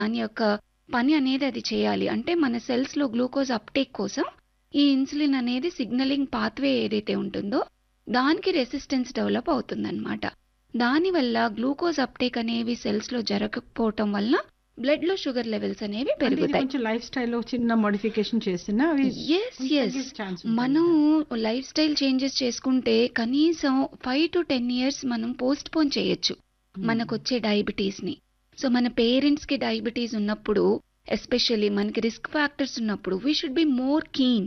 దాని యొక్క పని అనేది అది చేయాలి అంటే మన సెల్స్ లో గ్లూకోజ్ అప్టేక్ కోసం ఈ ఇన్సులిన్ అనేది సిగ్నలింగ్ పాత్వే ఏదైతే ఉంటుందో దానికి రెసిస్టెన్స్ డెవలప్ అవుతుందన్నమాట దానివల్ల గ్లూకోజ్ అప్టేక్ అనేవి సెల్స్ లో జరగకపోవటం వల్ల బ్లడ్ లో షుగర్ లెవెల్స్ అనేవి అంటే ఇది పెరుగుతాయి కొంచెం లైఫ్ స్టైల్లో చిన్న మోడిఫికేషన్ చేసినా అవి ఎస్ కొంచెం ఎస్ తగ్గే ఛాన్స్ మనం లైఫ్ స్టైల్ చేంజెస్ చేసుకుంటే కనీసం ఫైవ్ టు టెన్ ఇయర్స్ మనం పోస్ట్ పోన్ చేయొచ్చు మనకు వచ్చే డయాబెటీస్ ని సో మన పేరెంట్స్ కి డయాబెటీస్ ఉన్నప్పుడు ఎస్పెషల్లీ మనకి రిస్క్ ఫ్యాక్టర్స్ ఉన్నప్పుడు we should be more keen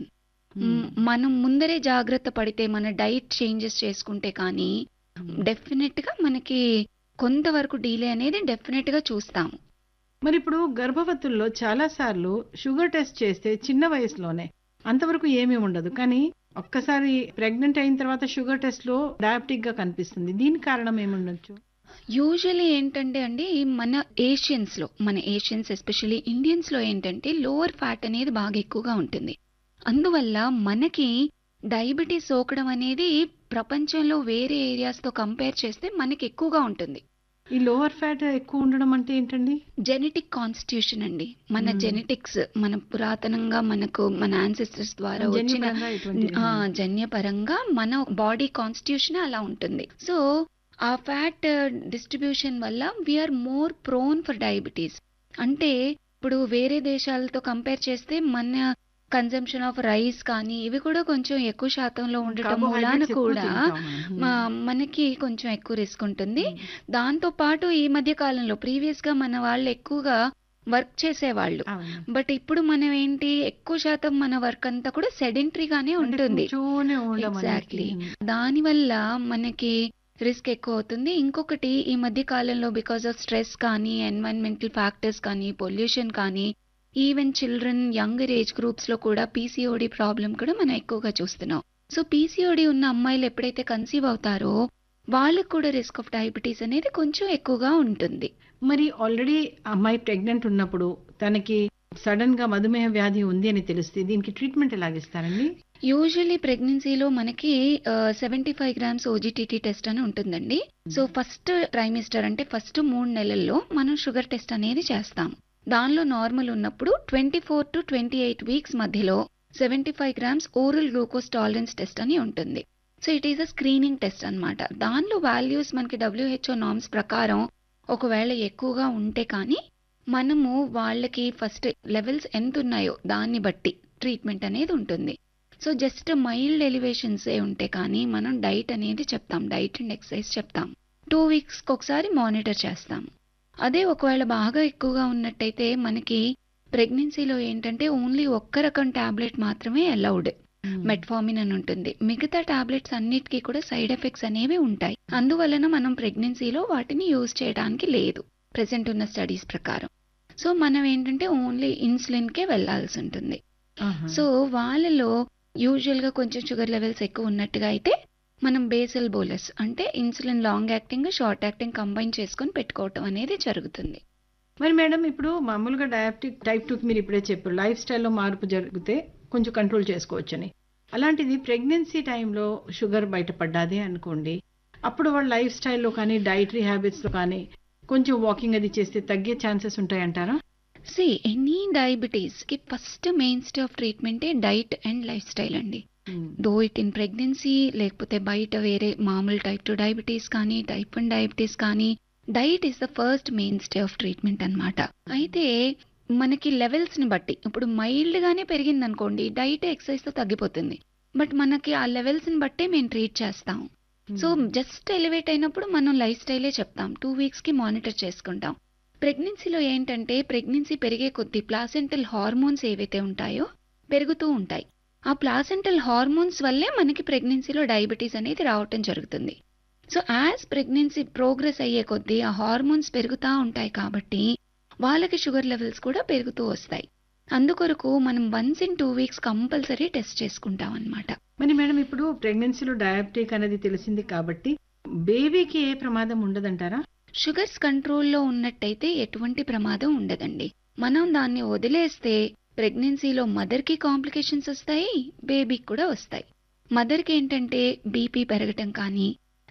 మనం ముందరే జాగ్రత్త పడితే మన డైట్ చేంజెస్ చేసుకుంటే కానీ డెఫినెట్ గా మనకి కొంతవరకు డీలే అనేది డెఫినెట్ గా చూస్తాము మరి ఇప్పుడు గర్భవతుల్లో చాలా సార్లు షుగర్ టెస్ట్ చేస్తే చిన్న వయసులోనే అంతవరకు ఏమీ ఉండదు కానీ ఒక్కసారి ప్రెగ్నెంట్ అయిన తర్వాత షుగర్ టెస్ట్ లో డయాబెటిక్ గా కనిపిస్తుంది దీనికి కారణం ఏముండొచ్చు యూజువల్లీ ఏంటంటే అండి మన ఏషియన్స్ లో మన ఏషియన్స్ ఎస్పెషల్లీ ఇండియన్స్ లో ఏంటంటే లోవర్ ఫ్యాట్ అనేది బాగా ఎక్కువగా ఉంటుంది అందువల్ల మనకి డయాబెటీస్ సోకడం అనేది ప్రపంచంలో వేరే ఏరియాస్ తో కంపేర్ చేస్తే మనకి ఎక్కువగా ఉంటుంది ఈ లోవర్ ఫ్యాట్ ఎక్కువ ఉండడం అంటే ఏంటండి జెనెటిక్ కాన్స్టిట్యూషన్ అండి మన Hmm. జెనెటిక్స్ మన పురాతనంగా మనకు మన యాన్సిస్టర్స్ ద్వారా వచ్చిన జన్యుపరంగా ఇటువంటి ఆ, జన్యపరంగా మన బాడీ కాన్స్టిట్యూషన్ అలా ఉంటుంది సో ఆ ఫ్యాట్ డిస్ట్రిబ్యూషన్ వల్ల we are more prone for diabetes అంటే ఇప్పుడు వేరే దేశాలతో కంపేర్ చేస్తే మన కన్జంప్షన్ ఆఫ్ రైస్ కానీ ఇవి కూడా కొంచెం ఎక్కువ శాతంలో ఉండటం మూలాన Carbohydrates ఎక్కువ కూడా తింటాం మనం. మా- మనకి కొంచెం ఎక్కువ రిస్క్ ఉంటుంది దాంతో పాటు ఈ మధ్య కాలంలో ప్రీవియస్ గా మన వాళ్ళు ఎక్కువగా వర్క్ చేసేవాళ్ళు అవును. బట్ ఇప్పుడు మనం ఏంటి ఎక్కువ శాతం మన వర్క్ అంతా కూడా సెడెంటరీగానే అంటే ఉంటుంది కూర్చొనే ఉండడం అనేది. ఎగ్జాక్ట్లీ దానివల్ల మనకి రిస్క్ ఎక్కువ అవుతుంది ఇంకొకటి ఈ మధ్య కాలంలో బికాస్ ఆఫ్ స్ట్రెస్ కానీ ఎన్వైరన్మెంటల్ ఫ్యాక్టర్స్ కానీ పొల్యూషన్ కానీ even children younger age groups లో కూడా పీసీఓడి ప్రాబ్లం కూడా మనం ఎక్కువగా చూస్తున్నాం సో పీసీఓడి ఉన్న అమ్మాయిలు ఎప్పుడైతే కన్సీవ్ అవుతారో వాళ్ళకు కూడా రిస్క్ ఆఫ్ డయాబెటీస్ అనేది కొంచెం ఎక్కువగా ఉంటుంది మరి ఆల్రెడీ అమ్మాయి ప్రెగ్నెంట్ ఉన్నప్పుడు తనకి సడన్ గా మధుమేహ వ్యాధి ఉంది అని తెలిస్తే దీనికి ట్రీట్మెంట్ ఎలాగిస్తారండి యూజువల్లీ ప్రెగ్నెన్సీలో మనకి seventy five grams OGTT test అని ఉంటుందండి సో ఫస్ట్ ట్రైమిస్టర్ అంటే ఫస్ట్ మూడు నెలల్లో మనం షుగర్ టెస్ట్ అనేది చేస్తాం దానిలో నార్మల్ ఉన్నప్పుడు twenty four to twenty eight weeks మధ్యలో seventy five grams oral glucose tolerance test అని ఉంటుంది so it is a screening test అన్నమాట దానిలో వాల్యూస్ మనకి డబ్ల్యూహెచ్ఓ నామ్స్ ప్రకారం ఒకవేళ ఎక్కువగా ఉంటే కానీ మనము వాళ్ళకి ఫస్ట్ లెవెల్స్ ఎంత ఉన్నాయో దాన్ని బట్టి ట్రీట్మెంట్ అనేది ఉంటుంది సో జస్ట్ మైల్డ్ ఎలివేషన్స్ ఏ ఉంటే కానీ మనం డైట్ అనేది చెప్తాం డైట్ అండ్ ఎక్సర్సైజ్ చెప్తాం టూ వీక్స్కి ఒకసారి మానిటర్ చేస్తాం అదే ఒకవేళ బాగా ఎక్కువగా ఉన్నట్టయితే మనకి ప్రెగ్నెన్సీలో ఏంటంటే ఓన్లీ ఒక్క రకం టాబ్లెట్ మాత్రమే అలౌడ్ మెట్ఫార్మిన్ అని ఉంటుంది మిగతా టాబ్లెట్స్ అన్నిటికీ కూడా సైడ్ ఎఫెక్ట్స్ అనేవి ఉంటాయి అందువలన మనం ప్రెగ్నెన్సీలో వాటిని యూజ్ చేయడానికి లేదు ప్రెసెంట్ ఉన్న స్టడీస్ ప్రకారం సో మనం ఏంటంటే ఓన్లీ ఇన్సులిన్ కే వెళ్లాల్సి ఉంటుంది ఆహా. సో వాళ్ళలో యూజువల్ గా కొంచెం షుగర్ లెవెల్స్ ఎక్కువ ఉన్నట్టుగా అయితే మనం బేసల్ బోలస్ అంటే insulin long acting short acting combine చేసుకొని పెట్టుకోవటం అనేది జరుగుతుంది మరి మేడం ఇప్పుడు మామూలుగా డయాబెటిక్ టైప్ టూకి మీరు ఇప్పుడే చెప్పారు లైఫ్ స్టైల్లో మార్పు జరిగితే కొంచెం కంట్రోల్ చేసుకోవచ్చని అలాంటిది ప్రెగ్నెన్సీ టైంలో షుగర్ బయటపడ్డాది అనుకోండి అప్పుడు వాళ్ళ లైఫ్ స్టైల్లో కానీ డైటరీ హ్యాబిట్స్లో కానీ కొంచెం వాకింగ్ అది చేస్తే తగ్గే ఛాన్సెస్ ఉంటాయంటారా సి ఎనీ డయాబెటీస్ కి ఫస్ట్ మెయిన్ స్టే ఆఫ్ ట్రీట్మెంటే డైట్ అండ్ లైఫ్ స్టైల్ అండి దో ఇట్ ఇన్ ప్రెగ్నెన్సీ లేకపోతే బయట వేరే మామూలు టైప్ టూ డయాబెటీస్ కానీ టైప్ వన్ డయాబెటీస్ కానీ diet is the first mainstay of treatment అన్నమాట అయితే మనకి లెవెల్స్ ని బట్టి ఇప్పుడు మైల్డ్ గానే పెరిగింది అనుకోండి డైట్ ఎక్సర్సైజ్ తో తగ్గిపోతుంది బట్ మనకి ఆ లెవెల్స్ ని బట్టే మేము ట్రీట్ చేస్తాం సో జస్ట్ ఎలివేట్ అయినప్పుడు మనం లైఫ్ స్టైలే చెప్తాం టూ వీక్స్ కి మానిటర్ చేసుకుంటాం ప్రెగ్నెన్సీలో ఏంటంటే ప్రెగ్నెన్సీ పెరిగే కొద్దీ ప్లాసెంటల్ హార్మోన్స్ ఏవైతే ఉంటాయో పెరుగుతూ ఉంటాయి ఆ ప్లాసెంటల్ హార్మోన్స్ వల్లే మనకి ప్రెగ్నెన్సీలో డయాబెటీస్ అనేది రావటం జరుగుతుంది సో యాజ్ ప్రెగ్నెన్సీ ప్రోగ్రెస్ అయ్యే కొద్దీ ఆ హార్మోన్స్ పెరుగుతూ ఉంటాయి కాబట్టి వాళ్ళకి షుగర్ లెవెల్స్ కూడా పెరుగుతూ వస్తాయి అందుకొరకు మనం once in two weeks compulsory test చేసుకుంటాం అన్నమాట మరి మేడం ఇప్పుడు ప్రెగ్నెన్సీలో డయాబెటిక్ అనేది తెలిసింది కాబట్టి బేబీకి ఏ ప్రమాదం ఉండదంటారా షుగర్స్ కంట్రోల్లో ఉన్నట్టయితే ఎటువంటి ప్రమాదం ఉండదండి మనం దాన్ని వదిలేస్తే ప్రెగ్నెన్సీలో మదర్కి కాంప్లికేషన్స్ వస్తాయి బేబీకి కూడా వస్తాయి మదర్కి ఏంటంటే బీపీ పెరగటం కానీ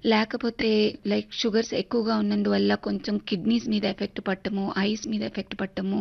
లేకపోతే లైక్ షుగర్స్ ఎక్కువగా ఉన్నందువల్ల కొంచెం కిడ్నీస్ మీద ఎఫెక్ట్ పట్టము ఐస్ మీద ఎఫెక్ట్ పట్టము